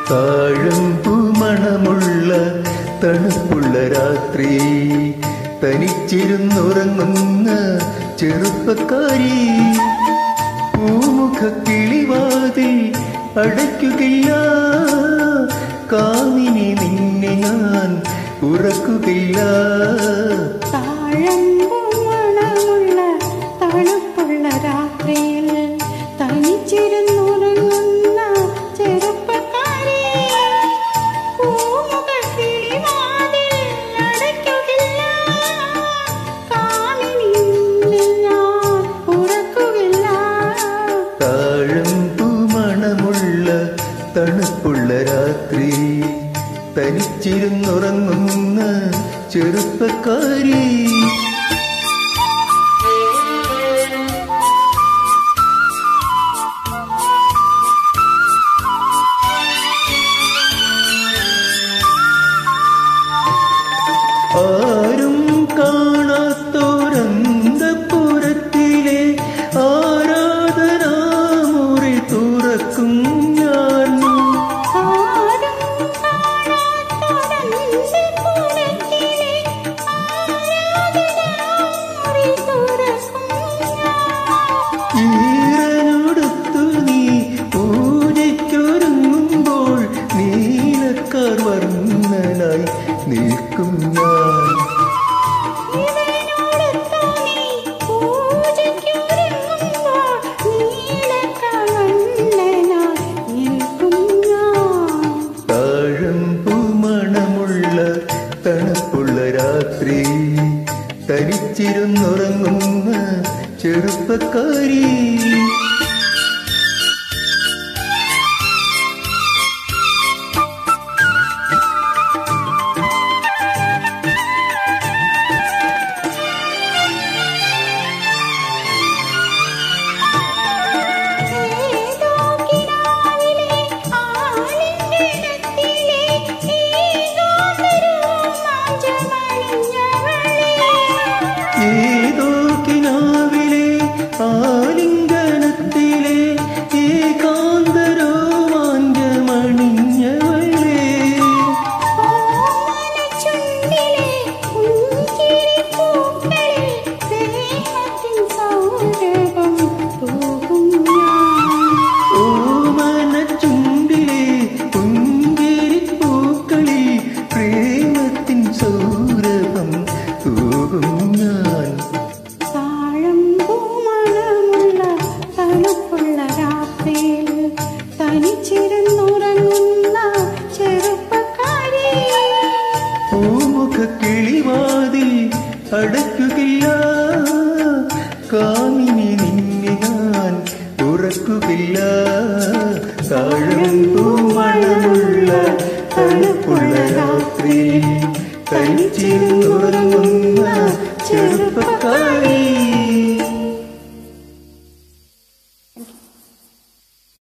താഴമ്പു മണമുള്ള തണുപ്പുള്ള രാത്രി തനിച്ചിരുന്നുറങ്ങുന്ന ചെറുപ്പക്കാരി പൂമുഖ കിളിവാതിൽ അടയ്ക്കുകയില്ല കാമിനി നിന്നെ ഞാൻ ഉറക്കുകയില്ല താഴമ്പു മണമുള്ള തണുപ്പുള്ള രാത്രിയിൽ തനിച്ചിരുന്നുറങ്ങുന്ന ചെറുപ്പക്കാരി പൂമുഖ കിളിവാതിൽ അടയ്ക്കുകയില്ല കാമിനി നിന്നെ ഞാൻ ഉറക്കുകയില്ല താഴമ്പു മണമുള്ള തണുപ്പുള്ള രാത്രി തനിച്ചിരുന്നുറങ്ങുന്ന ചെറുപ്പക്കാരി ആരും കാണാത്തോരന്തപുരത്തിലെ ആരാധനാമുറി തുറക്കും ഞാൻ ആരും കാണാത്തൊരന്റെ പുറത്തിലെ ആരാധനാമുറി തുറക്കും ഞാൻ. ഈറനൊടുത്തു നീ പൂജയ്ക്കൊരുങ്ങുമ്പോൾ നീലക്കാർ വർണ്ണനായി നിൽക്കും ഞാൻ ഇവനോടൊത്തു നീ പൂജയ്ക്കൊരുങ്ങുമ്പോൾ നീലക്കണ്ണനായി നിൽക്കും ഞാൻ. താഴമ്പു മണമുള്ള തണുപ്പുള്ള രാത്രി തനിച്ചിരുന്നുറങ്ങുന്ന ചെറുപ്പക്കാരി ഏതോ കിനാവിലെ ആലിംഗനത്തിലെ ഏതോ തിരുമാഞ്ചമണിഞ്ഞവളെ. ഏതോ കിനാവിലെ ആലിംഗനത്തിലെ ഏകാന്തരോമാഞ്ചമണിഞ്ഞവളേ ഓമനച്ചുണ്ടിലെ പുഞ്ചിരിപ്പൂക്കളിൽ സ്നേഹത്തിൻ സൗരഭം തൂകും ഞാൻ. ഓമനച്ചുണ്ടിലെ പുഞ്ചിരിപ്പൂക്കളിൽ പ്രേമത്തിൻ സൗരഭം തൂകും ഞാൻ താഴമ്പൂമണമുള്ള തണുപ്പുള്ള രാത്രിയിൽ തനിച്ചിരുന്നുറങ്ങുന്ന ചെറുപ്പക്കാരി പൂമുഖ കിളിവാതിൽ അടയ്ക്കുകയില്ല കാമിനി നിന്നെ ഞാൻ ഉറക്കുകയില്ല താഴമ്പൂമണമുള്ള തണുപ്പുള്ള രാത്രി തനിച്ചിരുന്നുറങ്ങുന്ന ചെറുപ്പക്കാരി